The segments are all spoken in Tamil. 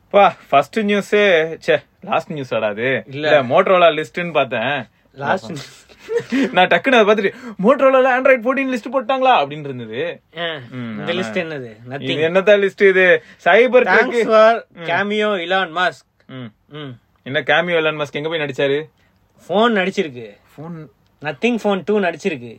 பா ஃபர்ஸ்ட் நியூஸே ச்சே லாஸ்ட் நியூஸ் ஆடாது இல்ல. இல்ல மோட்டரோலா லிஸ்ட்னு பார்த்தேன் லாஸ்ட் நான் டக்குன்னு அதை பார்த்துட்டு மோட்டரோலால ஆண்ட்ராய்ட் 14 லிஸ்ட் போட்டாங்களா அப்படின்னு இருந்தது ம், இந்த லிஸ்ட் என்னது இது நத்திங் என்னதான் லிஸ்ட் இது cyber thanks for cameo Elon Musk ம் ம் என்ன கேமியோ எலான் மஸ்க் எங்க போய் நடிச்சாரு ஃபோன் நடிச்சிருக்கு போன் நத்திங் ஃபோன் டூ நடிச்சிருக்கு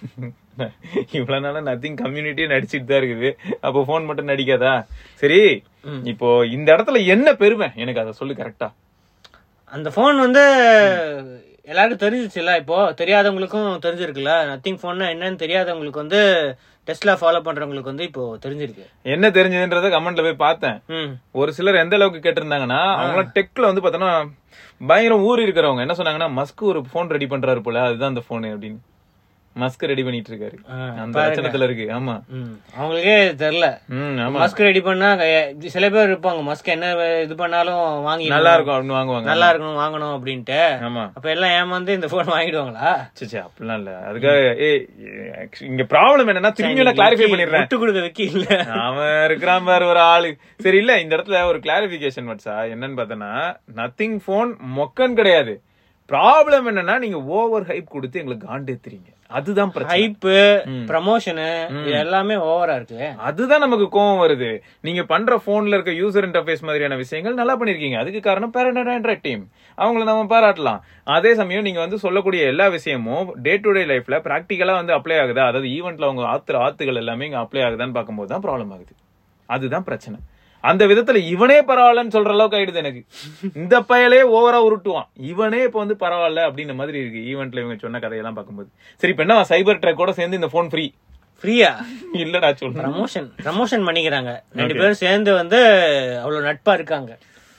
இவ்வளவு நாளா நத்திங் கம்யூனிட்டியே நடிச்சிட்டு தான் இருக்குது அப்போ போன் மட்டும் நடிக்காதா சரி இப்போ இந்த இடத்துல என்ன பெருமை எனக்கு அதை சொல்லு கரெக்டா அந்த ஃபோன் வந்து எல்லாருக்கும் தெரிஞ்சிச்சுல இப்போ தெரியாதவங்களுக்கும் தெரிஞ்சிருக்குல்ல நத்திங் ஃபோன்னா என்னன்னு தெரியாதவங்களுக்கு வந்து டெஸ்ட்லா ஃபாலோ பண்றவங்களுக்கு வந்து இப்போ தெரிஞ்சிருக்கு என்ன தெரிஞ்சதுன்றத கமெண்ட்ல போய் பார்த்தேன் ம் ஒரு சிலர் எந்த அளவுக்கு கேட்டிருந்தாங்கன்னா அவங்களாம் டெக்ல வந்து பார்த்தோன்னா பயங்கரம் ஊறி இருக்கிறவங்க என்ன சொன்னாங்கன்னா மஸ்க் ஒரு போன் ரெடி பண்றாரு போல அதுதான் அந்த போன் அப்படின்னு மஸ்க் ரெடி பண்ணிட்டு இருக்காரு ஆ, அந்த லட்சணத்துல இருக்கு ஆமா ம் அவங்களுக்கே தெரியல ம் ஆமா மஸ்க் ரெடி பண்ணா க- சில பேர் இருப்பாங்க மஸ்க் என்ன இது பண்ணாலும் வாங்கி நல்லா இருக்கும் அப்படின்னு வாங்குவாங்க நல்லா இருக்கணும் வாங்கணும் அப்படின்ட்டு ஆமா அப்ப எல்லாம் ஏமாந்து இந்த போன் வாங்கிடுவாங்களா சே அப்படிலாம் இல்ல அதுக்காக ஏய் இங்க ப்ராப்ளம் என்னன்னா திரும்பி நான் கிளாரிஃபை பண்ணிடுறேன் விட்டு கொடுக்க வைக்க இல்ல அவன் இருக்கிறான் பாரு ஒரு ஆளு சரி இல்ல இந்த இடத்துல ஒரு கிளாரிபிகேஷன் வட்சா என்னன்னு பார்த்தனா நத்திங் போன் மொக்கன் கிடையாது ப்ராப்ளம் என்னன்னா நீங்க ஓவர் ஹைப் கொடுத்து எங்களுக்கு காண்டேத்துறீங்க அதுதான் பிரச்சனை ஹைப்பு ப்ரமோஷனு இது எல்லாமே ஓவரா இருக்கு அதுதான் நமக்கு கோவம் வருது நீங்க பண்ற போன்ல இருக்க யூசர் இன்டர்ஃபேஸ் மாதிரியான விஷயங்கள் நல்லா பண்ணிருக்கீங்க அதுக்கு காரணம் பேரண்ட் ஆண்ட்ராய்ட் டீம் அவங்கள நம்ம பாராட்டலாம் அதே சமயம் நீங்க வந்து சொல்லக்கூடிய எல்லா விஷயமும் டே டு டே லைஃப்ல பிராக்டிக்கலா வந்து அப்ளை ஆகுதா அதாவது ஈவெண்ட்ல அவங்க ஆத்துற ஆத்துகள் எல்லாமே இங்க அப்ளை ஆகுதான்னு பார்க்கும்போது தான் ப்ராப்ளம் ஆகுது அதுதான் பிரச்சனை அந்த விதத்துல இவனே பரவாயில்லன்னு சொல்ற அளவுக்கு ஆயிடுது எனக்கு இந்த பயலே ஓவரா உருட்டுவான் இவனே இப்ப வந்து பரவாயில்ல அப்படின்ற மாதிரி இருக்கு ஈவெண்ட்ல இவங்க சொன்ன கதையெல்லாம் பார்க்கும்போது சரி இப்ப என்ன சைபர் ட்ரக்கோட சேர்ந்து இந்த போன் ஃப்ரீ ஃப்ரீயா இல்லடா சொல்றேன் ப்ரமோஷன் ப்ரமோஷன் பண்ணிக்கிறாங்க ரெண்டு பேரும் சேர்ந்து வந்து அவ்வளவு நட்பா இருக்காங்க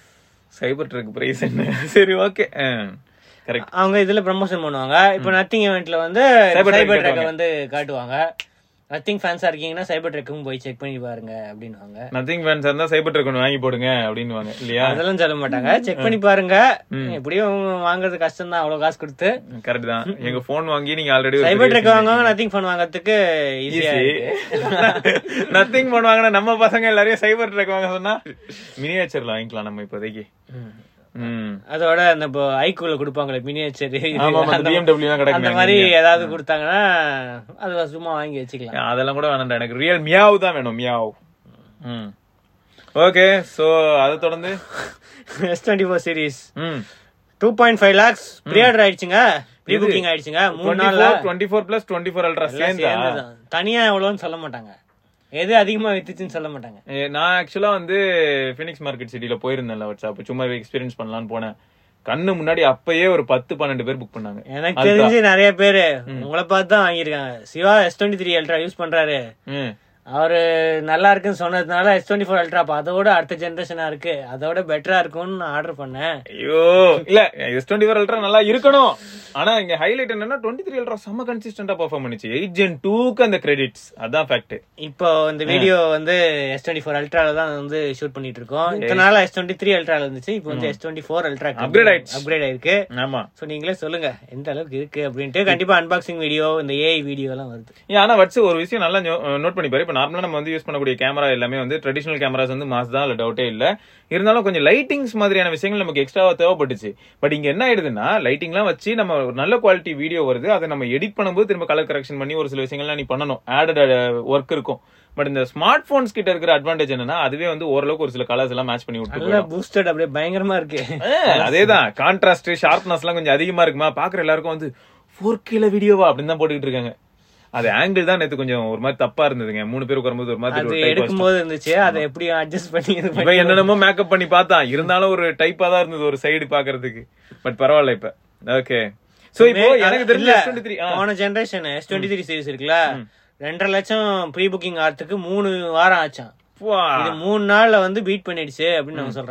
சைபர் ட்ரக் பிரைஸ் என்ன சரி ஓகே கரெக்ட் அவங்க இதுல ப்ரமோஷன் பண்ணுவாங்க இப்போ நத்திங் ஈவெண்ட்ல வந்து Cyber Truck சைபர் ட்ரக்கை காட்டுவாங்க. வந்து காட்டுவாங்க நத்திங் ஃபேன்ஸா இருக்கீங்கன்னா சைபர் ட்ரக்கும் போய் செக் பண்ணி பாருங்க அப்படின்னுவாங்க நத்திங் ஃபேன்ஸ் இருந்தா சைபர் ட்ரக் ஒன்று வாங்கி போடுங்க அப்படின்னுவாங்க இல்லையா அதெல்லாம் சொல்ல மாட்டாங்க செக் பண்ணி பாருங்க எப்படியும் வாங்குறது கஷ்டம் தான் அவ்வளவு காசு கொடுத்து கரெக்ட் தான் எங்க போன் வாங்கி நீங்க ஆல்ரெடி சைபர் ட்ரக் வாங்குவாங்க நத்திங் ஃபோன் வாங்குறதுக்கு ஈஸியா நத்திங் போன் வாங்கினா நம்ம பசங்க எல்லாரையும் சைபர் ட்ரக் வாங்க சொன்னா மினியேச்சர்ல வாங்கிக்கலாம் நம்ம இப்போதைக்கு ம் அதோட அந்த இப்போ ஐக்கூல கொடுப்பாங்களே மினியேச்சர் ஆமா, ஆமா, அந்த BMW எல்லாம் கிடக்குமே அந்த அங்க மாதிரி இங்க. ஏதாவது கொடுத்தாங்கன்னா அது சும்மா வாங்கி வச்சுக்கலாம் அதெல்லாம் கூட வேணாம்டா எனக்கு ரியல் மியாவ் தான் வேணும் மியாவ் ம் ஓகே சோ அதை தொடர்ந்து எஸ் டுவெண்ட்டி ஃபோர் சீரீஸ் ம் two point five lakhs pre order ஆயிடுச்சுங்க ப்ரீ புக்கிங் ஆயிடுச்சுங்க மூணு நாள்ல twenty four plus twenty four ultra எல்லாம் சேர்ந்தா சேர்ந்துதான். தனியா எவ்வளவுன்னு சொல்ல மாட்டாங்க எது அதிகமா வித்துச்சுன்னு சொல்ல மாட்டாங்க ஏ, நான் ஆக்சுவலா வந்து பினிக்ஸ் மார்க்கெட் சிட்டில போயிருந்தேன்ல வாட்ஸ்அப் சும்மா எக்ஸ்பீரியன்ஸ் பண்ணலாம்னு போனேன் கண்ணு முன்னாடி அப்பயே ஒரு பத்து பன்னெண்டு பேர் புக் பண்ணாங்க எனக்கு தெரிஞ்சு நிறைய பேரு உங்களை பார்த்து தான் வாங்கியிருக்காங்க Siva S twenty three ultra use பண்றாரு ம். அவரு நல்லா இருக்குன்னு சொன்னதுனால எஸ் டுவெண்ட்டி ஃபோர் அல்ட்ரா அதோட அடுத்த ஜென்ரேஷனா இருக்கு அதோட பெட்டரா இருக்கும்னு நான் ஆர்டர் பண்ணேன் ஐயோ இல்ல எஸ் டுவெண்ட்டி ஃபோர் அல்ட்ரா நல்லா இருக்கணும் ஆனா இங்க ஹைலைட் என்னன்னா டுவெண்ட்டி த்ரீ அல்ட்ரா செம்ம கன்சிஸ்டன்டா பெர்ஃபார்ம் பண்ணிச்சு எயிட் ஜென் டூக்கு அந்த கிரெடிட்ஸ் அதான் ஃபேக்ட் இப்போ இந்த வீடியோ வந்து எஸ் டுவெண்ட்டி ஃபோர் அல்ட்ரால தான் வந்து ஷூட் பண்ணிட்டு இருக்கோம் இத்தனை நாள் எஸ் டுவெண்ட்டி த்ரீ அல்ட்ரால இருந்துச்சு இப்போ வந்து S twenty four ultra Upgrade ஆயிடுச்சு. அப்கிரேட் ஆயிருக்கு ஆமா சோ நீங்களே சொல்லுங்க எந்த அளவுக்கு இருக்கு அப்படின்ட்டு கண்டிப்பா அன்பாக்சிங் வீடியோ இந்த ஏஐ வீடியோ எல்லாம் வருது ஏன் ஆனா வச்சு ஒரு விஷயம் நல்லா நோட் பண்ணி பாரு இப்ப நார்மலா நம்ம வந்து யூஸ் பண்ணக்கூடிய கேமரா எல்லாமே வந்து ட்ரெடிஷனல் கேமராஸ் வந்து மாஸ் தான் அதுல டவுட்டே இல்ல இருந்தாலும் கொஞ்சம் லைட்டிங்ஸ் மாதிரியான விஷயங்கள் நமக்கு எக்ஸ்ட்ராவா தேவைப்பட்டுச்சு பட் இங்க என்ன ஆயிடுதுன்னா லைட்டிங்லாம் வச்சு நம்ம ஒரு நல்ல குவாலிட்டி வீடியோ வருது அதை நம்ம எடிட் பண்ணும்போது திரும்ப கலர் கரெக்ஷன் பண்ணி ஒரு சில விஷயங்கள்லாம் நீ பண்ணணும் ஆடட் ஒர்க் இருக்கும் பட் இந்த ஸ்மார்ட் போன்ஸ் கிட்ட இருக்கிற அட்வான்டேஜ் என்னன்னா அதுவே வந்து ஓரளவுக்கு ஒரு சில கலர்ஸ் எல்லாம் மேட்ச் பண்ணி விட்டு நல்லா பூஸ்டட் அப்படியே பயங்கரமா இருக்கு ஆ, அதேதான் கான்ட்ராஸ்ட் ஷார்ப்னஸ் எல்லாம் கொஞ்சம் அதிகமா இருக்குமா பாக்குற எல்லாருக்கும் வந்து ஃபோர் கேல வீடியோவா அப்படின்னு தான் போட்டுக்கிட்டு இருக்காங்க அது ஆங்கிள் தான் நேத்து கொஞ்சம் ஒரு மாதிரி தப்பா இருந்ததுங்க மூணு பேர் உட்காரும்போது ஒரு மாதிரி அது ஒரு type எடுக்கும் போது இருந்துச்சு அதை எப்படி அட்ஜஸ்ட் பண்ணி இது பண்ணி இவன் என்னென்னமோ மேக்கப் பண்ணி பார்த்தான் இருந்தாலும் ஒரு டைப்பா தான் இருந்தது ஒரு சைடு பாக்குறதுக்கு பட் பரவாயில்ல இப்ப ஓகே சோ இப்போ எனக்கு தெரிஞ்ச இல்ல, S23 ஆ. போன generation S twenty three series இருக்குல்ல ரெண்டரை லட்சம் ப்ரீ புக்கிங் ஆகிறதுக்கு மூணு வாரம் ஆச்சான் வா. இது மூணு நாள்ல வந்து பீட் பண்ணிடுச்சு அப்படின்னு அவங்க சொல்றாங்க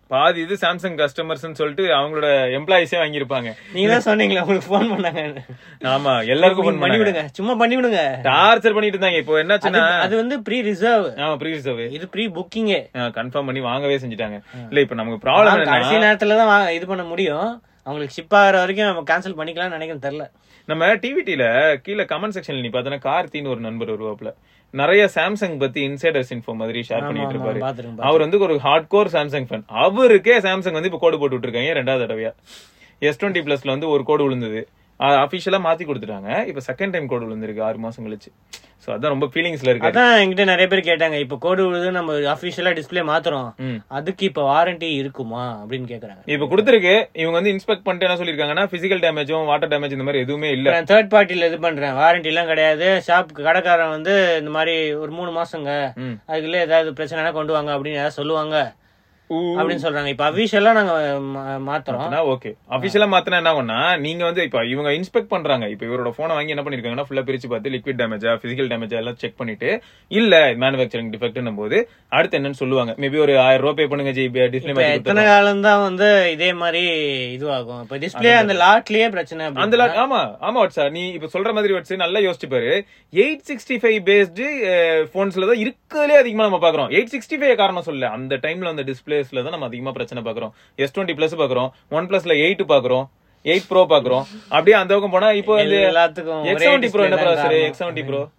பாதி இது சாம்சங் கஸ்டமர்ஸ்னு சொல்லிட்டு அவங்களோட எம்ப்ளாயிஸே வாங்கியிருப்பாங்க நீங்க தான் சொன்னீங்களா உங்களுக்கு ஃபோன் பண்ணாங்க ஆமா எல்லாருக்கும் பண்ணி பண்ணி விடுங்க சும்மா பண்ணி விடுங்க டார்ச்சர் பண்ணிட்டு இருந்தாங்க இப்போ என்னாச்சுன்னா அது வந்து ப்ரீ ரிசர்வ் ஆமா ப்ரீவியஸ் இது ப்ரீ புக்கிங்கே கன்ஃபார்ம் பண்ணி வாங்கவே செஞ்சுட்டாங்க இல்ல இப்ப நமக்கு ப்ராப்ளம் கடைசி என்னன்னா நேரத்துல தான் வா- இது பண்ண முடியும் அவங்களுக்கு ஷிப் ஆகிற வரைக்கும் நம்ம கேன்சல் பண்ணிக்கலாம்னு நினைக்கிறேன் தெரியல நம்ம டிவிடில கீழே கமெண்ட் செக்ஷன்ல நீ பார்த்தனா கார்த்தின்னு ஒரு நண்பர் வருவாப்ல நிறைய சாம்சங் பத்தி இன்சைடர்ஸ் இன்ஃபோ மாதிரி ஷேர் பண்ணிட்டு இருப்பாரு பாத்துருங்க அவர் வந்து ஒரு ஹார்ட் கோர் சாம்சங் ஃபேன் அவருக்கே சாம்சங் வந்து இப்ப கோடு போட்டு விட்டுருக்காங்க ரெண்டாவது தடவையா எஸ் டுவெண்ட்டி பிளஸ்ல வந்து ஒரு கோடு விழுந்தது அபிஷியலா மாத்தி கொடுத்துட்டாங்க இப்ப செகண்ட் டைம் கோடு விழுந்திருக்கு ஆறு மாசம் கழிச்சு சோ அதான் ரொம்ப ஃபீலிங்ஸ்ல இருக்கு அதான் என்கிட்ட நிறைய பேர் கேட்டாங்க இப்ப கோடு விழுது நம்ம அபிஷியலா டிஸ்ப்ளே மாத்துறோம் ம். அதுக்கு இப்ப வாரண்டி இருக்குமா அப்படின்னு கேக்குறாங்க இப்ப கொடுத்துருக்கு இவங்க வந்து இன்ஸ்பெக்ட் பண்ணிட்டு என்ன சொல்லிருக்காங்கன்னா பிசிக்கல் டேமேஜும் வாட்டர் டேமேஜ் இந்த மாதிரி எதுவுமே இல்ல நான் தேர்ட் பார்ட்டில இது பண்றேன் வாரண்டி எல்லாம் கிடையாது ஷாப் கடைக்காரன் வந்து இந்த மாதிரி ஒரு மூணு மாசங்க ம். அதுக்குள்ள ஏதாவது பிரச்சனைனா கொண்டு வாங்க அப்படின்னு ஏதாவது சொல்லுவாங்க ஊ. அப்படின்னு சொல்றாங்க இப்ப அபிஷியலா நாங்க மா- மாத்துறோம் ஓகே அபிஷியலா மாத்தினா என்ன ஆகும்னா நீங்க வந்து இப்ப இவங்க இன்ஸ்பெக்ட் பண்றாங்க இப்ப இவரோட போனை வாங்கி என்ன பண்ணிருக்காங்கன்னா ஃபுல்லா பிரிச்சு பார்த்து லிக்விட் டேமேஜா பிசிக்கல் டேமேஜா எல்லாம் செக் பண்ணிட்டு இல்ல மேனுபேக்சரிங் டிஃபெக்ட்னும் போது அடுத்து என்னன்னு சொல்லுவாங்க மேபி ஒரு ஆயிரம் ரூபாய் பே பண்ணுங்க ஜி டிஸ்பிளே இப்ப எத்தனை காலம் தான் வந்து இதே மாதிரி இதுவாகும் இப்ப டிஸ்ப்ளே அந்த லாட்லயே பிரச்சனை அந்த அப்படின்னா- ல- ஆமா ஆமா வாட்ஸா நீ இப்ப சொல்ற மாதிரி வாட்ஸ் நல்லா யோசிச்சு பாரு எயிட் சிக்ஸ்டி ஃபைவ் பேஸ்டு போன்ஸ்ல தான் இருக்கிறதுலே அதிகமா நம்ம பாக்குறோம் எயிட் சிக்ஸ்டி ஃபைவ் காரணம் சொல்ல அந்த டைம்ல அந்த டிஸ்பிளேஸ்ல தான் நம்ம அதிகமா பிரச்சனை பாக்குறோம் எஸ் டுவெண்ட்டி பிளஸ் பாக்குறோம் ஒன் பிளஸ்ல எயிட் பாக்குறோம் எயிட் ப்ரோ பாக்குறோம் அப்படியே அந்த பக்கம் போனா இப்போ வந்து எல்லாத்துக்கும் ஒரே எக்ஸ் செவன்டி ப்ரோ display என்ன தான் ப்ராசர் காரணம். எக்ஸ் செவன்டி ப்ரோ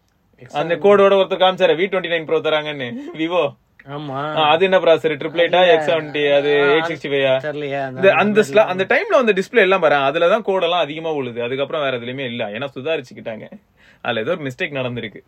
அந்த கோடோட ஒருத்தர் காமிச்சாரு வி டுவெண்ட்டி நைன் ப்ரோ தராங்கன்னு விவோ ஆமா அது என்ன ப்ராசர் ட்ரிபிள் எயிட்டா எக்ஸ் செவன்டி அது எயிட் சிக்ஸ்டி ஃபைவ் தெரியலையா இந்த அந்த ஸ்ல- அந்த டைம்ல வந்து டிஸ்ப்ளே எல்லாம் பாரு அதுலதான் கோடெல்லாம் அதிகமா உழுது அதுக்கப்புறம் வேற எதுலயுமே இல்ல ஏன்னா சுதாரிச்சுக்கிட்டாங்க அதுல ஏதோ ஒரு மிஸ்டேக் நடந்திருக்கு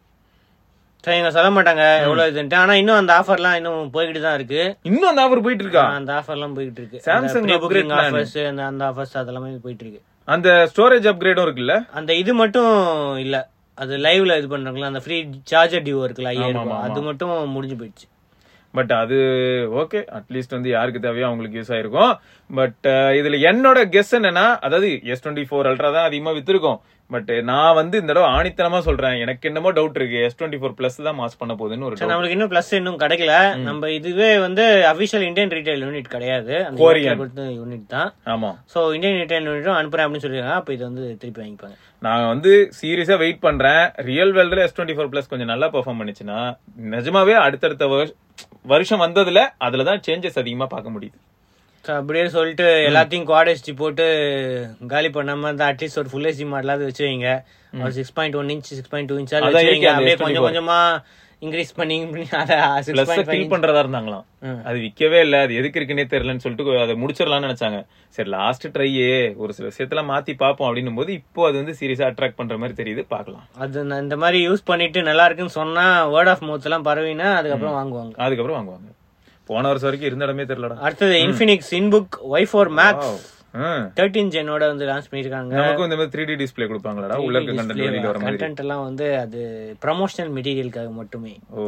சரி இங்க சொல்ல மாட்டாங்க எவ்வளவு இதுன்ட்டு ஆனா இன்னும் அந்த ஆஃபர்லாம் இன்னும் போய்கிட்டு தான் இருக்கு இன்னும் அந்த ஆஃபர் போயிட்டு இருக்கா ஆ, அந்த ஆஃபர்லாம் போயிட்டு இருக்கு Samsung upgrade booking plan. Offers அந்த அந்த ஆஃபர்ஸ் அதெல்லாமே போயிட்டு இருக்கு அந்த ஸ்டோரேஜ் அப்கிரேடும் இருக்குல்ல அந்த இது மட்டும் இல்ல அது லைவ்ல இது பண்றாங்களா அந்த ஃப்ரீ சார்ஜர் டியூ இருக்குல்ல ஐயாயிரம் ஆமா, ரூபாய் அது மட்டும் முடிஞ்சு போயிடுச்சு பட் அது ஓகே அட்லீஸ்ட் வந்து யாருக்கு தேவையோ அவங்களுக்கு யூஸ் ஆயிருக்கும் பட் இதுல என்னோட கெஸ் என்னன்னா அதாவது எஸ் டுவெண்ட்டி ஃபோர் அல்ட்ரா தான் அதிகமா வித்திருக்கும் பட் நான் வந்து இந்த தடவை ஆணித்தனமா சொல்றேன் எனக்கு என்னமோ டவுட் இருக்கு எஸ் டுவெண்ட்டி ஃபோர் பிளஸ் தான் மாஸ் பண்ண போகுதுன்னு ஒரு சரி, doubt. நம்மளுக்கு இன்னும் பிளஸ் இன்னும் கிடைக்கல நம்ம இதுவே வந்து அபிஷியல் இந்தியன் ரீட்டைல் யூனிட் கிடையாது அந்த Korean. US ல கொடுத்த யூனிட் தான் ஆமா சோ இந்தியன் ரீட்டைல் யூனிட்டும் அனுப்புறேன் அப்படின்னு சொல்லிருக்காங்க அப்ப இது வந்து திருப்பி வாங்கிப்பாங்க நான் வந்து சீரியஸா வெயிட் பண்றேன் ரியல் வேர்ல்டுல எஸ் டுவெண்ட்டி ஃபோர் பிளஸ் கொஞ்சம் நல்லா பெர்ஃபார்ம் பண்ணுச்சுன்னா நிஜமாவே அடுத்தடுத்த வருஷ- வருஷம் வந்ததுல அதுலதான் சேஞ்சஸ் அதிகமா பார்க்க முடியுது So, அப்படியே சொல்லிட்டு எல்லாத்தையும் குவாட் ஹெச்டி போட்டு காலி பண்ணாம இருந்தா அட்லீஸ்ட் ஒரு ஃபுல் ஹெச்டி மாடலாவது வச்சு வைங்க ஒரு six point one inch six point two inch அதான் வச்சு இருக்கு வைங்க அந்த அப்படியே S24. கொஞ்சம் கொஞ்சமா இன்க்ரீஸ் பண்ணி பண்ணி அதை சிக்ஸ் பிளஸ் பாயிண்ட் கில் பண்றதா இருந்தாங்களாம் ம். அது விக்கவே இல்ல அது எதுக்கு இருக்குன்னே தெரியலன்னு சொல்லிட்டு அதை முடிச்சிடலாம்னு நினைச்சாங்க சரி லாஸ்ட் ட்ரையே ஒரு சில விஷயத்தெல்லாம் மாத்தி பார்ப்போம் அப்படின்னும் போது இப்போ அது வந்து சீரியஸா அட்ராக்ட் பண்ற மாதிரி தெரியுது பார்க்கலாம் அது நான் இந்த மாதிரி யூஸ் பண்ணிட்டு நல்லா இருக்குன்னு சொன்னா வேர்ட் ஆஃப் மவுத் எல்லாம் பரவினா அதுக்கப்புறம் வாங்குவாங்க அதுக்கப்புறம் வாங்குவாங்க போன வருஷம் வரைக்கும் இருந்த இடமே தெரியலடா அடுத்தது Infinix InBook Y four Max Wow. ம். தேர்ட்டீன் ஜெனோட வந்து லான்ச் பண்ணிருக்காங்க நமக்கும் இந்த மாதிரி த்ரீ டி டிஸ்பிளே கொடுப்பாங்களாடா உள்ள இருக்க கண்டென்ட் வெளியில வர மாதிரி கண்டென்ட் எல்லாம் வந்து அது ப்ரமோஷனல் மெட்டீரியலுக்காக மட்டுமே ஓ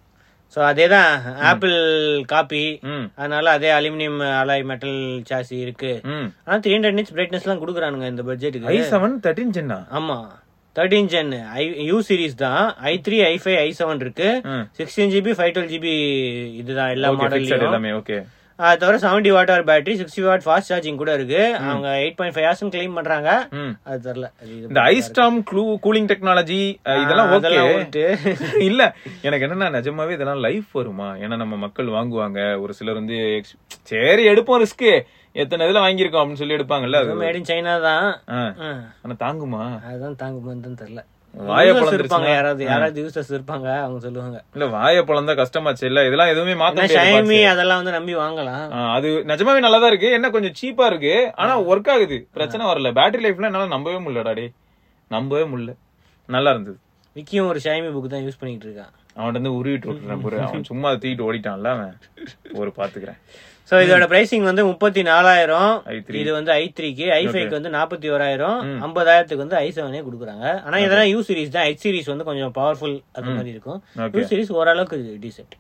ஸோ அதே தான் ஆப்பிள் காப்பி ம் அதனால அதே அலுமினியம் அலாய் மெட்டல் சாசி இருக்கு ம் ஆனா த்ரீ ஹண்ட்ரட் இன்ச் பிரைட்னஸ் எல்லாம் கொடுக்குறானுங்க இந்த பட்ஜெட்டுக்கு ஐ செவன் தேர்ட்டின் ஜென்னா ஆமா thirteen gen I U series தான் I three I five I seven இருக்கு ம் sixteen GB five twelve GB இதுதான் எல்லா ஓகே ஃபிக்ஸட் மாடல்லையும் எல்லாமே ஓகே அது தவிர seventy watt hour battery sixty watt fast charging கூட இருக்கு அவங்க eight point five hours claim பண்றாங்க ம் அது தெரியல அது இது இந்த ஐஸ்டாம் க்ளூ கூலிங் டெக்னாலஜி இதெல்லாம் ஓகே அதெல்லாம் வந்துட்டு இல்ல எனக்கு என்னன்னா நிஜமாவே இதெல்லாம் லைஃப் வருமா ஏன்னா நம்ம மக்கள் வாங்குவாங்க ஒரு சிலர் வந்து ex- சரி எடுப்போம் ரிஸ்க் எத்தனை இதுல வாங்கியிருக்கோம் அப்படின்னு சொல்லி எடுப்பாங்கல்ல அது மேட் இன் சைனா தான் ஆ. ஆ, ஆனா தாங்குமா அதுதான் தாங்குமான்னு தெரியல வாயை Users பொளந்துருச்சுன்னா? இருப்பாங்க யாராவது யாராவது யூசர்ஸ் இருப்பாங்க அவங்க சொல்லுவாங்க இல்ல வாய பழந்தா கஷ்டமாச்சு இல்ல இதெல்லாம் எதுவுமே மாத்த ஏன்னா முடியாது ஷைமி parts. அதெல்லாம் வந்து நம்பி வாங்கலாம் ஆ, அது நிஜமாவே நல்லாதான் இருக்கு என்ன கொஞ்சம் சீப்பா இருக்கு ஆனா ஒர்க் ஆகுது பிரச்சனை வரல பேட்டரி லைஃப்ல என்னால நம்பவே முடியலடா டே நம்பவே முடியல நல்லா இருந்தது விக்கியும் ஒரு ஷைமி புக் தான் யூஸ் பண்ணிட்டு இருக்கான் அவன்கிட்ட இருந்து உருவிட்டு விட்டுறேன் பாரு அவன் சும்மா அதை தூக்கிட்டு ஓடிட்டான்ல அவன் ஒரு பாத்துக்கிறேன் சோ இதோட பிரைசிங் வந்து முப்பத்தி நாலாயிரம் i3 இது வந்து ஐ த்ரீக்கு ஐ ஃபைவ்க்கு வந்து நாற்பத்தி ஓராயிரம் ஐம்பதாயிரத்துக்கு வந்து ஐ செவனே கொடுக்குறாங்க ஆனா இதெல்லாம் யூ சீரிஸ் தான் ஹெச் சீரிஸ் வந்து கொஞ்சம் பவர்ஃபுல் அது மாதிரி இருக்கும் Okay. யூ சீரிஸ் ஓரளவுக்கு டீசென்ட்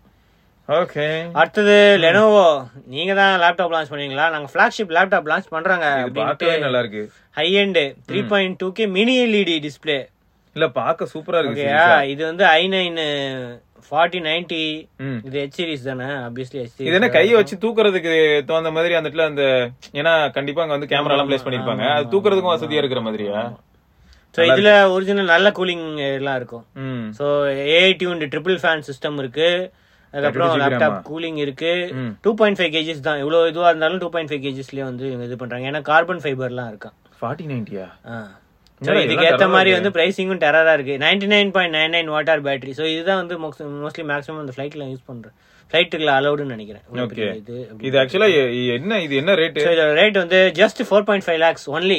ஓகே அடுத்தது லெனோவோ நீங்க தான் லேப்டாப் லான்ச் பண்ணீங்களா நாங்க ஃபிளாக்ஷிப் லேப்டாப் லான்ச் பண்றாங்க இது பார்க்கவே நல்லா இருக்கு high end three point two K mini LED display இல்ல பார்க்க சூப்பரா இருக்கு ஓகேயா இது வந்து ஐ நைன் ஃபார்ட்டி நைன்டி ம். இது ஹெச் சீரிஸ் தானே ஆப்வியஸ்லி ஹெச் இது என்ன கையை வச்சு தூக்குறதுக்கு தகுந்த மாதிரி அந்த இடத்துல அந்த ஏன்னா கண்டிப்பா அங்க வந்து கேமரா எல்லாம் பிளேஸ் பண்ணிருப்பாங்க அது தூக்குறதுக்கும் வசதியா இருக்கிற மாதிரியா ஸோ இதுல ஒரிஜினல் நல்ல கூலிங் எல்லாம் இருக்கும் ம் so AI tune triple fan system இருக்கு அதுக்கப்புறம் 32 GB லேப்டாப் RAM-ஆ? கூலிங் இருக்கு ம். டூ பாயிண்ட் ஃபைவ் கேஜிஸ் தான் இவ்வளோ இதுவா இருந்தாலும் டூ பாயிண்ட் ஃபைவ் கேஜிஸ்லயே வந்து இவங்க இது பண்றாங்க ஏன்னா கார்பன் ஃபைபர்லாம் இருக்கான் ஃபார்ட்டி நைன்டியா ஆ. So, என்னடா இதுக்கு இதெல்லாம் ஏத்த terror-ஆ மாதிரி இருக்கு. வந்து பிரைசிங்கும் டெரரா இருக்கு ninety nine point nine nine watt hour battery so இதுதான் வந்து மோஸ்ட்லி மேக்ஸிமம் அந்த ஃபிளைட்ல யூஸ் பண்றேன் ஃபிளைட்டுல அலௌடுன்னு நினைக்கிறேன் இவ்வளவு ஓகே பெரிய இது இது ஆக்சுவலா என்ன இது என்ன ரேட் ஸோ இதோட ரேட் வந்து just four point five lakhs only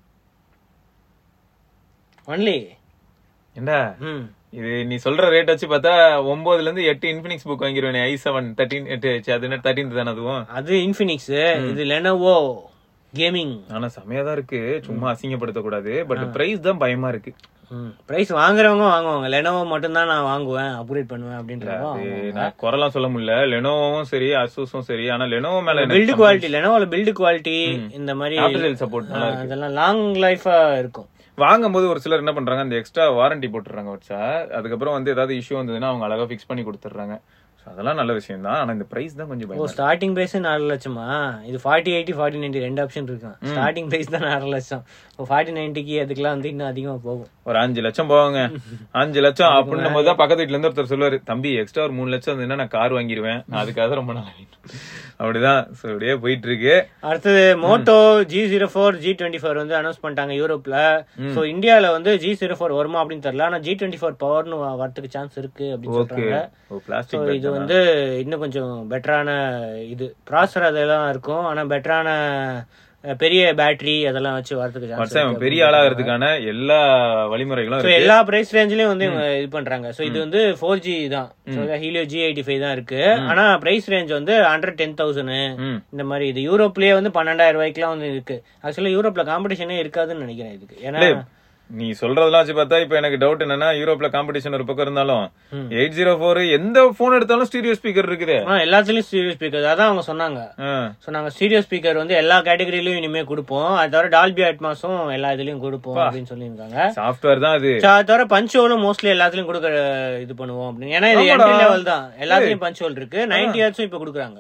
only என்ன ம் இது நீ சொல்ற ரேட் வச்சு பார்த்தா ஒன்பதுல இருந்து எட்டு இன்ஃபினிக்ஸ் புக் வாங்கிருவேன் ஐ செவன் தேர்ட்டின் எட்டு ச்சே, அது என்ன தேர்ட்டின் தானே அதுவும் அது இன்ஃபினிக்ஸ் இது லெனோவோ கேமிங் ஆனா செமையா தான் இருக்கு சும்மா அசிங்கப்படுத்த கூடாது பட் பிரைஸ் தான் பயமா இருக்கு பிரைஸ் வாங்குறவங்க வாங்குவாங்க லெனோவோ மட்டும் தான் நான் வாங்குவேன் அப்கிரேட் பண்ணுவேன் அப்படின்றவங்க அது நான் குறைலாம் சொல்ல முடியல லெனோவும் சரி அசூஸும் சரி ஆனா லெனோவோ மேல பில்டு குவாலிட்டி லெனோவோல பில்டு குவாலிட்டி இந்த மாதிரி ஆஃப்டர் சப்போர்ட் நல்லா இருக்கு அதெல்லாம் லாங் லைஃபா இருக்கும் வாங்கும்போது ஒரு சிலர் என்ன பண்றாங்க அந்த எக்ஸ்ட்ரா வாரண்டி போட்டுறாங்க வச்சா அதுக்கப்புறம் வந்து ஏதாவது இஷ்யூ வந்ததுன்னா அவங்க அழகா ஃபிக்ஸ் பண்ணி கொடுத்துட்றாங்க So அதெல்லாம் நல்ல விஷயம் தான் ஆனா இந்த பிரைஸ் தான் கொஞ்சம் ஓ பயமா ஸ்டார்டிங் பிரைஸ் நாலு லட்சமா இது ஃபார்ட்டி எயிட்டி ஃபார்ட்டி நைன்டி ரெண்டு ஆப்ஷன் இருக்கும் ஸ்டார்டிங் பிரைஸ் தான் நாலு லட்சம் இப்போ ஃபார்ட்டி நைன்டிக்கு அதுக்கெல்லாம் வந்து இன்னும் அதிகமா போகும் ஒரு அஞ்சு லட்சம் போவாங்க அஞ்சு லட்சம் அப்படின்னும் போது தான் பக்கத்து வீட்டுல இருந்து ஒருத்தர் சொல்லுவாரு தம்பி எக்ஸ்ட்ரா ஒரு மூணு லட்சம் இருந்ததுன்னா நான் கார் வாங்கிடுவேன் நான் அதுக்காக ரொம்ப நாள் அப்படிதான் So அப்படியே போயிட்டு இருக்கு அடுத்தது Moto G zero four G twenty four வந்து அனௌன்ஸ் பண்ணிட்டாங்க யூரோப்ல சோ இந்தியால வந்து ஜி ஜீரோ ஃபோர் வருமா அப்படின்னு தெரியல ஆனா ஜி டுவெண்ட்டி ஃபோர் பவர்னு வரதுக்கு சான்ஸ் இருக்கு அப்படின்னு ஓகே சொல்றாங்க ஓ ஸோ பிளாஸ்டிக் இது வந்து இன்னும் கொஞ்சம் பெட்டரான இது ப்ராசர் அதெல்லாம் இருக்கும் ஆனா பெட்டரான பெரிய பேட்டரி அதெல்லாம் வச்சு வரதுக்கு சான்ஸ் மச்சான் பெரிய ஆளாகிறதுக்கான எல்லா வழிமுறைகளும் ஸோ இருக்கு எல்லா பிரைஸ் ரேஞ்சிலயும் வந்து இவங்க இது பண்றாங்க ஸோ இது வந்து ஃபோர் ஜி தான் ஹீலியோ ஜி எயிட்டி ஃபைவ் தான் இருக்கு ஆனா பிரைஸ் ரேஞ்ச் வந்து ஹண்ட்ரட் டென் தௌசண்ட் ம். இந்த மாதிரி இது யூரோப்லயே வந்து பன்னெண்டாயிரம் ரூபாய்க்குலாம் வந்து இருக்கு ஆக்சுவலா யூரோப்ல காம்படிஷனே இருக்காதுன்னு நினைக்கிறேன் இதுக்கு ஏன்னா இல்ல, நீ சொல்றதெல்லாம் வச்சு பார்த்தா இப்ப எனக்கு டவுட் என்னன்னா யூரோப்ல காம்படிஷன் ஒரு பக்கம் இருந்தாலும் எயிட் ஜீரோ ஃபோர் எந்த போன் எடுத்தாலும் ஸ்டீரியோ ஸ்பீக்கர் இருக்குது ஆனா எல்லாத்துலயும் ஸ்டீரியோ ஸ்பீக்கர் அதான் அவங்க சொன்னாங்க ஆ. ஸோ நாங்க ஸ்டீரியோ ஸ்பீக்கர் வந்து எல்லா கேட்டகரியிலயும் இனிமே கொடுப்போம் அது தவிர டால்பி அட்மாஸும் எல்லா இதுலயும் கொடுப்போம் அப்படின்னு சொல்லியிருக்காங்க சாஃப்ட்வேர் தான் அது So, அது தவிர பஞ்சோலும் மோஸ்ட்லி எல்லாத்துலயும் கொடுக்க இது பண்ணுவோம் அப்படின்னு ஏன்னா இது ஆமாடா. என்ட்ரி லெவல் தான் எல்லாத்துலயும் பஞ்சோல் இருக்கு நைன்டி ஹர்ட்ஸும் இப்ப கொடுக்குறாங்க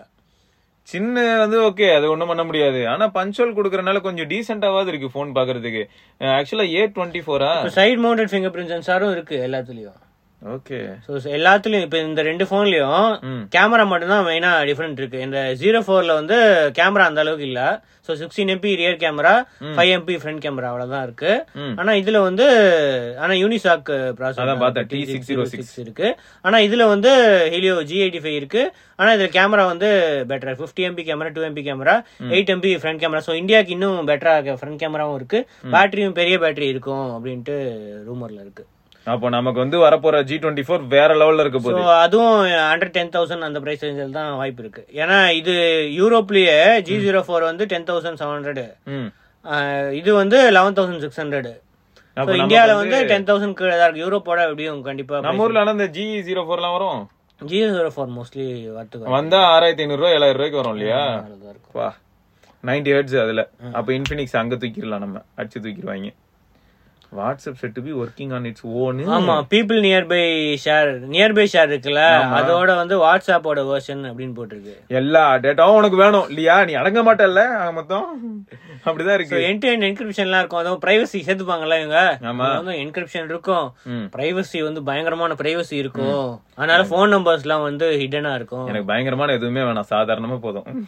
சின்ன வந்து ஓகே அது ஒண்ணும் பண்ண முடியாது ஆனா பஞ்சுவல் குடுக்கறனால கொஞ்சம் டீசென்டாவது இருக்கு போன் பாக்குறதுக்கு ஆக்சுவலா ஏ டுவெண்ட்டி ஃபோரா இப்போ சைடு மவுண்டட் ஃபிங்கர் பிரிண்ட் சென்சாரும் இருக்கு எல்லாத்துலயும் ஓகே ஸோ எல்லாத்துலயும் இப்போ இந்த ரெண்டு போன்லயும் ம். கேமரா மட்டும் தான் மெயினா டிஃபரெண்ட் இருக்கு இந்த ஜீரோ ஃபோர்ல வந்து கேமரா அந்த அளவுக்கு இல்ல so sixteen MP rear camera five MP front camera அவ்வளவுதான் இருக்கு ம். ஆனா இதுல வந்து ஆனா யூனிசாக் அதான் பார்த்தேன், ப்ராசஸர் இருக்கு ஆனா இதுல வந்து ஹீலியோ ஜி எயிட்டி ஃபைவ் இருக்கு ஆனா இதுல கேமரா வந்து better fifty MP camera two MP camera eight MP front camera so இந்தியாவுக்கு இன்னும் பெட்டரா ஃப்ரண்ட் கேமராவும் இருக்கு பேட்டரியும் பெரிய பேட்டரி இருக்கும் அப்படின்ட்டு ரூமர்ல இருக்கு அப்போ நமக்கு வந்து வரப்போற ஜி டுவெண்ட்டி ஃபோர் வேற லெவல்ல இருக்க ஸோ போகுது அதுவும் ஹண்ட்ரட் டென் தௌசண்ட் அந்த பிரைஸ் ரேஞ்சில் தான் வாய்ப்பு இருக்கு ஏன்னா இது யூரோப்லயே ஜி ஜீரோ ஃபோர் வந்து டென் தௌசண்ட் செவன் ஹண்ட்ரட் ம். இது வந்து லெவன் தௌசண்ட் சிக்ஸ் ஹண்ட்ரட் அப்ப நமக்கு இந்தியால வந்து டென் தௌசண்ட் கீழே தான் இருக்கு யூரோப்போட எப்படியும் கண்டிப்பா நம்ம ஊர்ல ஆனா இந்த ஜி ஜீரோ ஃபோர்லாம் வரும் ஜி ஜீரோ ஃபோர் மோஸ்ட்லி வரத்துக்கு வந்தா ஆறாயிரத்தி ஐநூறு ரூபாய் ஏழாயிரம் ரூபாய்க்கு வரும் இல்லையா தான் இருக்கும் வா நைன்டி ஹெர்ட்ஸ் அதுல அப்ப இன்ஃபினிக்ஸ் அங்க தூக்கிடலாம் நம்ம அடிச்சு தூக்கிடுவாங்க WhatsApp set be working on its own ஆமா people nearby share nearby share இருக்குல்ல அதோட வந்து வாட்ஸ்அப்போட வெர்ஷன் அப்படின்னு போட்டிருக்கு எல்லா டேட்டாவும் உனக்கு வேணும் இல்லையா நீ அடங்க மாட்டல்ல ஆக மொத்தம் அப்படிதான் இருக்கு என் டு என் என்கிரிப்ஷன்லாம் இருக்கும் அதுவும் பிரைவசி சேர்த்துப்பாங்கல்ல இவங்க ஆமா. அதுல வந்து என்கிரிப்ஷன் இருக்கும் ம். பிரைவசி வந்து பயங்கரமான பிரைவசி இருக்கும் அதனால போன் நம்பர்ஸ்லாம் வந்து ஹிடனா இருக்கும் எனக்கு பயங்கரமான எதுவுமே வேணாம் சாதாரணமா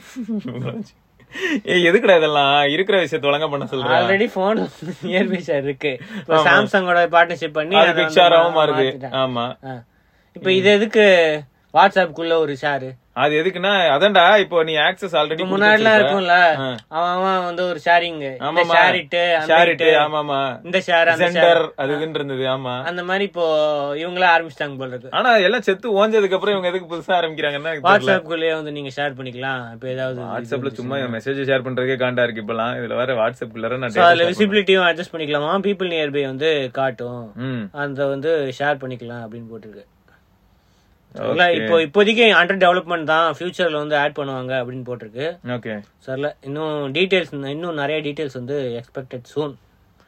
போதும் ஏய் எதுக்குடா இதெல்லாம் இருக்கிற விஷயத்த ஒழுங்கா பண்ண சொல்ற ஆல்ரெடி போன் நியர்பை ஷேர் இருக்கு இப்போ சாம்சங்கோட பார்ட்னர்ஷிப் பண்ணி அது அதை வந்து பிக்சாராவும் மா- மாறுது மாத்திட்டாங்க. ஆமா ஆ. இப்போ இது எதுக்கு வாட்ஸ்அப்குள்ள ஒரு ஷேர் அது எதுக்குன்னா அதான்டா இப்போ நீ ஆக்சஸ் ஆல்ரெடி முன்னாடிலாம் இருக்கும்ல அவன் அவன் வந்து ஒரு ஷேரிங் ஆமாமா. ஷேர் இட்டு ஷேர் இட்டு ஆமாமா இந்த ஷேர் அந்த சென்டர் அது இதுன்னு இருந்தது ஆமா அந்த மாதிரி இப்போ இவங்களே ஆரம்பிச்சிட்டாங்க போல இருக்கு ஆனா எல்லாம் செத்து ஓஞ்சதுக்கு அப்புறம் இவங்க எதுக்கு புதுசா ஆரம்பிக்கிறாங்கன்னா எனக்கு தெரியல. வாட்ஸ்அப்குள்ளேயே வந்து நீங்க ஷேர் பண்ணிக்கலாம் இப்போ ஏதாவது வாட்ஸ்அப்ல சும்மா மெசேஜ் ஷேர் பண்றதுக்கே காண்டா இருக்கு இப்பலாம் இதுல வேற வாட்ஸ்அப் குள்ளார நான் So, அதுல data share விசிபிலிட்டியும் அட்ஜஸ்ட் பண்ணிக்கலாமா பீப்புள் நியர்பை வந்து காட்டும் பண்ண- ம் அந்த வந்து ஷேர் பண்ணிக்கலாம் அப்படின்னு போட்டிருக்கு சரிங்களா? இப்போ இப்போதைக்கு அண்டர் டெவலப்மெண்ட் தான் ஃபியூச்சர்ல வந்து ஆட் பண்ணுவாங்க அப்படின்னு போட்டிருக்கு ஓகே சரில இன்னும் டீடைல்ஸ் இன்னும் நிறைய டீடைல்ஸ் வந்து எக்ஸ்பெக்டட் சூன்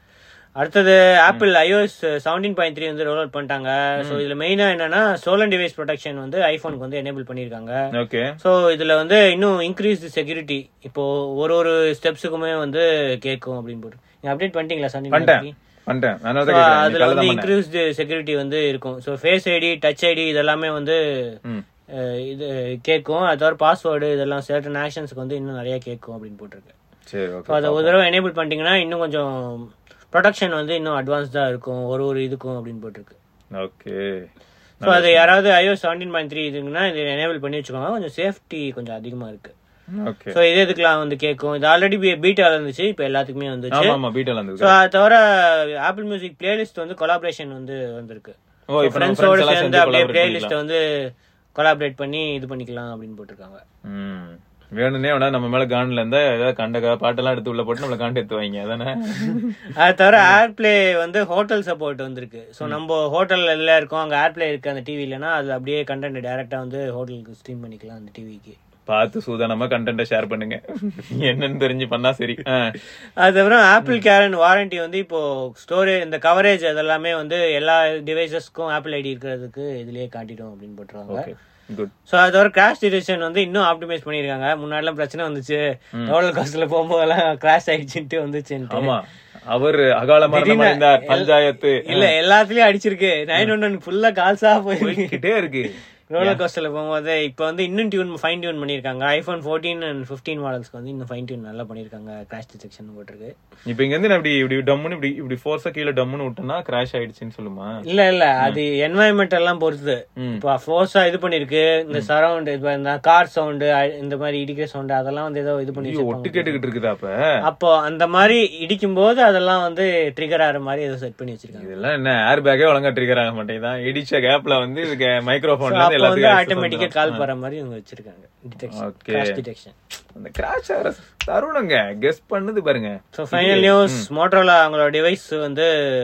அடுத்தது Apple iOS seventeen point three வந்து ரோல் அவுட் பண்ணிட்டாங்க ஸோ இதுல மெயினா என்னன்னா சோலன் டிவைஸ் ப்ரொடெக்ஷன் வந்து ஐபோனுக்கு வந்து எனேபிள் பண்ணியிருக்காங்க ஓகே ஸோ இதுல வந்து இன்னும் இன்க்ரீஸ் செக்யூரிட்டி இப்போ ஒரு ஒரு ஸ்டெப்ஸுக்குமே வந்து கேட்கும் அப்படின்னு போட்டு நீங்க அப்டேட் பண்ணிட்டீங்களா பண்ணிட்டேன் சண்டே பண்ணிட்டேன் அதனால So, தான் கேக்குறேன். அதுல இன்னைக்கு வந்து தான் பண்ணேன். இன்க்ரீஸ்டு செக்யூரிட்டி வந்து இருக்கும் so face ID touch ID இதெல்லாமே வந்து ம். அஹ், இது கேட்கும் அது தவிர பாஸ்வேர்டு இதெல்லாம் சர்டன் ஆக்ஷன்ஸ்க்கு வந்து இன்னும் நிறைய கேட்கும் அப்படின்னு போட்டிருக்கு சரி ஸோ ஓகே அதை ஒரு தடவை எனேபிள் பண்ணிட்டீங்கன்னா இன்னும் கொஞ்சம் ப்ரொடெக்ஷன் வந்து இன்னும் அட்வான்ஸ்டா இருக்கும் ஒரு ஒரு இதுக்கும் அப்படின்னு போட்டிருக்கு ஓகே ஸோ அது யாராவது ஐஓ செவன்டீன் பாயிண்ட் த்ரீ இதுங்கன்னா இது எனேபிள் பண்ணி வச்சுக்கோங்க கொஞ்சம் சேஃப்டி கொஞ்சம் அதிகமா இருக்கு ஓகே ஸோ இது இதுக்கெல்லாம் வந்து கேட்கும் இது ஆல்ரெடி பீட்டால இருந்துச்சு இப்போ எல்லாத்துக்குமே வந்துச்சு ஆமா ஆமா பீட்டல் ஸோ வந்து அது தவிர ஆப்பிள் மியூசிக் பிளேலிஸ்ட் வந்து கொலாபரேஷன் வந்து வந்திருக்கு ஓ இப்போ நம்ம ஃப்ரெண்ட்ஸோட ஃப்ரெண்ட்ஸ் எல்லாம் சேர்ந்து சேர்ந்து அப்படியே collaborate பிளேலிஸ்ட்டை பண்ணிக்கலாம். வந்து கொலாபரேட் பண்ணி இது பண்ணிக்கலாம் அப்படின்னு போட்டிருக்காங்க ம். வேணும்னே வேணா நம்ம மேல கான்ல இருந்தா ஏதாவது கண்ட பாட்டெல்லாம் எடுத்து உள்ள போட்டு நம்மள காண்டு எடுத்து வைங்க அதானே அது தவிர ஏர்பிளே வந்து ஹோட்டல் சப்போர்ட் வந்திருக்கு ஸோ நம்ம ஹோட்டல்ல எல்லாம் இருக்கோம் அங்க ஏர்பிளே இருக்கு அந்த டிவி இல்லைன்னா அது அப்படியே கண்டென்ட் டைரக்டா வந்து ஹோட்டலுக்கு ஸ்ட்ரீம் பண்ணிக்கலாம் அந்த டிவிக்கு பார்த்து சூதானமா கண்டென்ட்டை ஷேர் பண்ணுங்க என்னன்னு தெரிஞ்சு பண்ணா சரி ஆ. அதுக்கப்புறம் ஆப்பிள் கேரன் வாரண்டி வந்து இப்போ ஸ்டோரேஜ் இந்த கவரேஜ் அதெல்லாமே வந்து எல்லா டிவைசஸ்க்கும் ஆப்பிள் ஐடி இருக்கிறதுக்கு இதுலயே காட்டிடும் அப்படின்னு போட்டுருவாங்க ஓகே குட் ஸோ அது தவிர கிராஷ் டிடெக்ஷன் வந்து இன்னும் ஆப்டிமைஸ் பண்ணியிருக்காங்க முன்னாடிலாம் பிரச்சனை வந்துச்சு ரோலர் கோஸ்டர்ல போகும்போதெல்லாம் கிராஷ் ஆயிடுச்சுன்ட்டு வந்துச்சுன்ட்டு ஆமா அவர் அகால மரணம் திடீர்னு அடைந்தார் எல்- பஞ்சாயத்து இல்ல எல்லாத்துலயும் அடிச்சிருக்கு நைன் ஒன் ஒன் ஃபுல்லா கால்ஸா போய் போய்கிட்டே இருக்கு ரோலர் கோஸ்டர்ல போகும்போது இப்போ வந்து இன்னும் டியூன் ஃபைன் டியூன் பண்ணிருக்காங்க ஐபோன் ஃபோர்டீன் அண்ட் ஃபிஃப்டீன் மாடல்ஸ்க்கு வந்து இன்னும் ஃபைன் டியூன் நல்லா பண்ணிருக்காங்க கிராஷ் டிடெக்ஷன் போட்டிருக்கு இப்ப இங்க இருந்து நான் இப்படி இப்படி டம்முன்னு இப்படி இப்படி ஃபோர்ஸா கீழே டம்முன்னு விட்டோம்னா கிராஷ் ஆயிடுச்சுன்னு சொல்லுமா இல்ல இல்ல அது என்வாயன்மெண்ட் எல்லாம் பொறுத்து ம். இப்போ ஃபோர்ஸா இது பண்ணிருக்கு இந்த சரௌண்ட் இந்த கார் சவுண்ட் இந்த மாதிரி இடிக்கிற சவுண்ட் அதெல்லாம் வந்து ஏதோ இது பண்ணி ஐயோ, ஒட்டு வச்சிருப்பாங்க. கேட்டுக்கிட்டு இருக்குதா அப்ப அப்போ அந்த மாதிரி இடிக்கும் போது அதெல்லாம் வந்து ட்ரிகர் ஆகிற மாதிரி ஏதோ செட் பண்ணி வச்சிருக்காங்க இதெல்லாம் என்ன ஏர் பேக்கே ஒழுங்கா ட்ரிகர் ஆக மாட்டேங்குதான் இடிச்ச கேப்ல வந்து இதுக்கு மைக்ரோஃபோன்ல அப்போ இருந்து வந்து எல்லாத்துக்கும் ஆட்டோமேட்டிக்கா access கால் வந்துரும். போற மாதிரி இவங்க வச்சிருக்காங்க டிடெக்ஷன் Okay. கிராஷ் டிடெக்ஷன் அந்த கிராஷ் ஆகிற தருணங்க கெஸ் பண்ணுது பாருங்க ஸோ ஃபைனல் நியூஸ் மோட்டரோலா அவங்களோட டிவைஸ் வந்து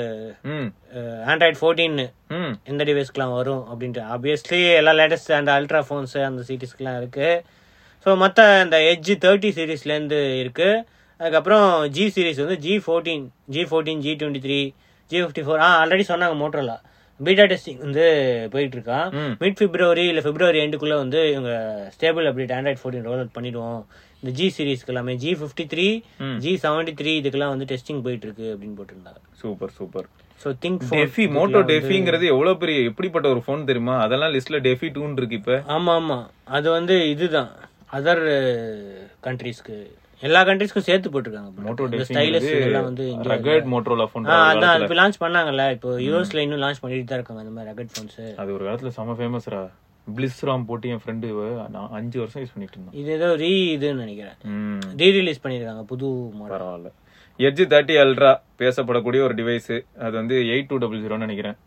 ம் ஆண்ட்ராய்ட் ஃபோர்டீன் ம் எந்த டிவைஸ்க்குலாம் வரும் அப்படின்ட்டு ஆப்வியஸ்லி எல்லா லேட்டஸ்ட் அந்த அல்ட்ரா ஃபோன்ஸ் அந்த சீரிஸ்க்குலாம் இருக்கு ஸோ மற்ற இந்த எட்ஜ் தேர்ட்டி சீரீஸ்லேருந்து இருக்கு அதுக்கப்புறம் ஜி சீரிஸ் வந்து G fourteen G fourteen G twenty three G fifty four ஆ ஆல்ரெடி சொன்னாங்க மோட்டரோலா பீட்டா டெஸ்டிங் வந்து போயிட்டு இருக்கான் ம். மிட் பிப்ரவரி இல்லை பிப்ரவரி எண்டுக்குள்ள வந்து இவங்க stable update Android fourteen roll out பண்ணிடுவோம் இந்த ஜி சீரிஸ்க்கு எல்லாமே ஜி ஃபிஃப்டி த்ரீ ம். ஜி செவன்டி த்ரீ இதுக்கெல்லாம் வந்து டெஸ்டிங் போயிட்டு இருக்கு அப்படின்னு போட்டிருந்தாங்க super super so think Defy Moto டெஃபிங்கிறது எவ்வளவு பெரிய எப்படிப்பட்ட ஒரு ஃபோன் தெரியுமா அதெல்லாம் லிஸ்ட்ல டெஃபி டூன் இருக்கு இப்ப ஆமா ஆமா அது வந்து இதுதான் அதர் கண்ட்ரீஸ்க்கு எல்லா கண்ட்ரீஸ்க்கும் சேர்த்து போட்டிருக்காங்க மோட்டோ இந்த டெஃபி ஸ்டைலஸ் இதெல்லாம் வந்து இந்தியா ரகட் மோட்டோல ஃபோன் ஆ அதான் அது இப்போ லான்ச் பண்ணாங்கல்ல இப்போ யூஎஸ்ல இன்னும் லான்ச் பண்ணிட்டு தான் இருக்காங்க அந்த மாதிரி ரகட் ஃபோன்ஸ் அது ஒரு காலத்துல செம ஃபேமஸ்ரா பிளிஸ் ராம் போட்டு என் ஃப்ரெண்டு நான் அஞ்சு வருஷம் யூஸ் பண்ணிட்டு இருந்தான் இது ஏதோ ரீ இதுன்னு நினைக்கிறேன் ம் ரீ ரிலீஸ் பண்ணிருக்காங்க புது மாடல் பரவாயில்ல எட்ஜ் தேர்ட்டி அல்ட்ரா பேசப்படக்கூடிய ஒரு டிவைஸ் அது வந்து எயிட் டூ டபுள் ஜீரோன்னு நினைக்கிறேன்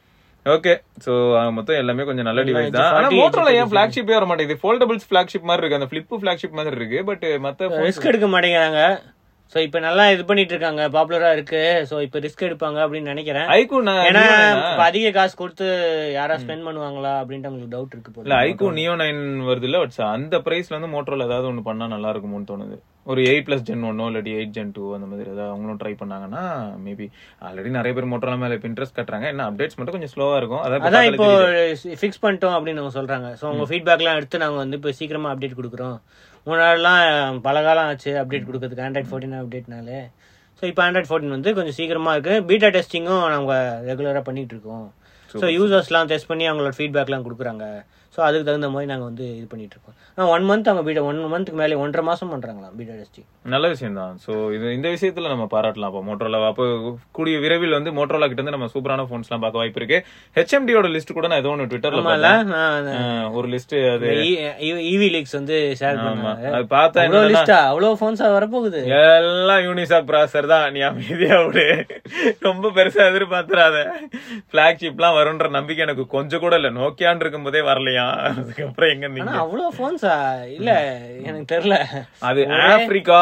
ஓகே சோ மொத்தம் எல்லாமே கொஞ்சம் நல்ல டிவைஸ் தான் ஆனா 40, மோட்டோல ஏன் ஃபிளாக்ஷிப்பே வர மாட்டேங்குது ஃபோல்டபிள்ஸ் ஃபிளாக்ஷிப் மாதிரி இருக்கு அந்த ஃபிளிப் ஃபிளாக்ஷிப் மாதிரி இருக்கு பட் மத்த ரிஸ்க் எடுக்க மாட்டேங்கிறாங்க ஸோ இப்போ நல்லா இது பண்ணிட்டு இருக்காங்க பாப்புலரா இருக்கு ஸோ இப்போ ரிஸ்க் எடுப்பாங்க அப்படின்னு நினைக்கிறேன் ஐக்கூ நான் ஏன்னா Neo9 இப்ப அதிக காசு கொடுத்து யாரா ஸ்பெண்ட் பண்ணுவாங்களா அப்படின்ட்டு உங்களுக்கு டவுட் இருக்கு போல இல்ல ஐக்கூ நியோ நைன் வருது இல்ல அந்த பிரைஸ்ல வந்து மோட்டோல ஏதாவது ஒண்ணு பண்ணா நல்லா இருக்குமோன்னு தோணுது ஒரு எயிட் பிளஸ் ஜென் ஒன்னோ இல்லாட்டி எயிட் ஜென் டூ அந்த மாதிரி ஏதாவது அவங்களும் ட்ரை பண்ணாங்கன்னா மேபி ஆல்ரெடி நிறைய பேர் மோட்டோல மேல இப்ப இன்ட்ரெஸ்ட் கட்டுறாங்க என்ன அப்டேட்ஸ் மட்டும் கொஞ்சம் ஸ்லோவா இருக்கும் அதான் அதான் இப்ப இப்போ ஃபிக்ஸ் பண்ணிட்டோம் அப்படின்னு அவங்க சொல்றாங்க ஸோ உங்க ஃபீட்பேக்லாம் எடுத்து நாங்க வந்து இப்போ சீக்கிரமா அப்டேட் கொடுக்குறோம் முன்னாடிலாம் பல காலம் ஆச்சு அப்டேட் கொடுக்கறதுக்கு ஆண்ட்ராய்ட் ஃபோர்டீன் அப்டேட்னாலே ஸோ இப்போ ஆண்ட்ராய்ட் ஃபோர்டீன் வந்து கொஞ்சம் சீக்கிரமா இருக்கு பீட்டா டெஸ்டிங்கும் நாங்க ரெகுலரா பண்ணிட்டு இருக்கோம் ஸோ யூசர்ஸ்லாம் டெஸ்ட் பண்ணி அவங்களோட ஃபீட்பேக்லாம் கொடுக்குறாங்க ஸோ அதுக்கு தகுந்த மாதிரி நாங்கள் வந்து இது பண்ணிட்டு இருக்கோம் ஆனால் ஒன் மந்த் அவங்க பீட்டா ஒன் மந்த்துக்கு மேலே ஒன்றரை மாசம் பண்றாங்களாம் பீட்டா டெஸ்டிங் நல்ல விஷயம் தான் சோ இது இந்த விஷயத்துல நம்ம பாராட்டலாம் அப்போ மோட்டோலா அப்போ கூடிய விரைவில் வந்து மோட்டோலா கிட்ட இருந்து நம்ம சூப்பரான போன்ஸ் எல்லாம் பார்க்க வாய்ப்பு இருக்கு ஹெச்எம்டியோட லிஸ்ட் கூட நான் ஏதோ ஒன்று ட்விட்டர்ல ஆமால பார்த்தேன். ஒரு லிஸ்ட் அது இவி லீக்ஸ் வந்து ஷேர் ஆமா பண்ணாங்க அது பார்த்தா அவ்வளோ என்னன்னா, லிஸ்டா அவ்வளோ ஃபோன்ஸா வரப்போகுது எல்லாம் யூனிசாக் ப்ராசர் தான் நீ அமைதியா விடு ரொம்ப பெருசா எதிர்பார்த்துறாத பிளாக்ஷிப்லாம் வரும்ன்ற நம்பிக்கை எனக்கு கொஞ்சம் கூட இல்ல நோக்கியான் இருக்கும் போதே வரலையா அதுக்கப்புறம் எங்க ஆனா நீங்க அவ்வளோ ஃபோன்ஸா இல்ல எனக்கு தெரியல அது ஆப்பிரிக்கா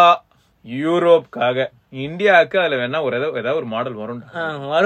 யூரோப்காக இந்தியாவுக்கு அதுல வேணா ஒரு ஏதோ ஏதாவது ஒரு மாடல் வரும் ஆ,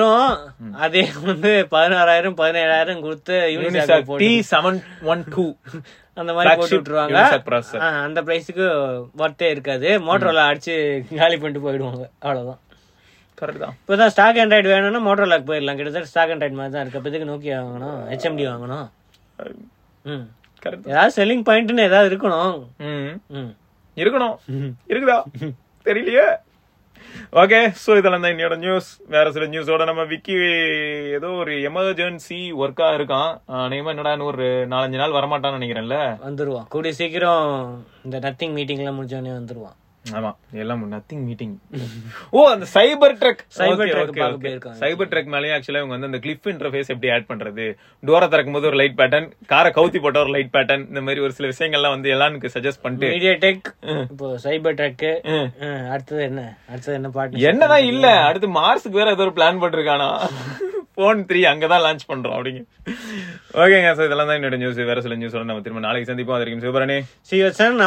வரும் அதே வந்து பதினாறாயிரம் பதினேழாயிரம் கொடுத்து யூனிசாக் யூனிசாக் போட்டு டி செவன் ஒன் டூ அந்த மாதிரி போட்டு flagship விட்டுருவாங்க Unisac processor. ஆ, அந்த பிரைஸுக்கு ஒர்த்தே இருக்காது மோட்டரோல அடிச்சு காலி பண்ணிட்டு போயிடுவாங்க அவ்வளவுதான் கரெக்ட் தான் இப்போதான் ஸ்டாக் ஆண்ட்ராய்டு வேணும்னா மோட்டோலாக் போயிடலாம் கிட்டத்தட்ட ஸ்டாக் ஆண்ட்ராய்டு மாதிரி தான் இருக்கு அப்போ இதுக்கு நோக்கியா வாங்கணும் ஹெச்எம்டி வாங்கணும் ம் கரெக்ட் ஏதாவது செல்லிங் பாயிண்ட்னு ஏதாவது இருக்கணும் ம் ம் இருக்கணும் இருக்குதா தெரியலையே ஓகே சோ இதெல்லாம் தான் என்னோட நியூஸ் வேற சில நியூஸோட நம்ம விக்கி ஏதோ ஒரு எமர்ஜென்சி ஒர்க்கா இருக்கான் நேமா என்னடா இன்னும் ஒரு நாலஞ்சு நாள் வரமாட்டான்னு நினைக்கிறேன்ல வந்துருவான் கூடிய சீக்கிரம் இந்த நத்திங் மீட்டிங்லாம் முடிஞ்சோடனே வந்துருவான் ஆமா எல்லாம் நத்திங் மீட்டிங் ஓ அந்த சைபர் ட்ரக் Cyber truck பார்க்க போயிருக்காங்க. சைபர் ட்ரக் மேலயும் ஆக்சுவலா இவங்க வந்து அந்த கிளிப் இன்டர்ஃபேஸ் எப்படி ஆட் பண்றது டோரை திறக்கும் போது ஒரு லைட் பேட்டர்ன் காரை கவுத்தி போட்ட ஒரு லைட் பேட்டர்ன் இந்த மாதிரி ஒரு சில விஷயங்கள்லாம் வந்து எல்லாருக்கு சஜஸ்ட் பண்ணிட்டு மீடியா டெக் இப்போ சைபர் ட்ரக்கு அடுத்தது என்ன அடுத்தது என்ன பாட்டு என்னதான் இல்ல அடுத்து மார்ஸுக்கு வேற ஏதோ ஒரு பிளான் பண்ணிருக்கானா போன் த்ரீ அங்கதான் லான்ச் பண்றோம் அப்படிங்க ஓகேங்க சார் இதெல்லாம் தான் என்னோட நியூஸ் வேற சில நியூஸ் நம்ம திரும்ப நாளைக்கு சந்திப்போம் அது வரைக்கும் சிவபரணி சி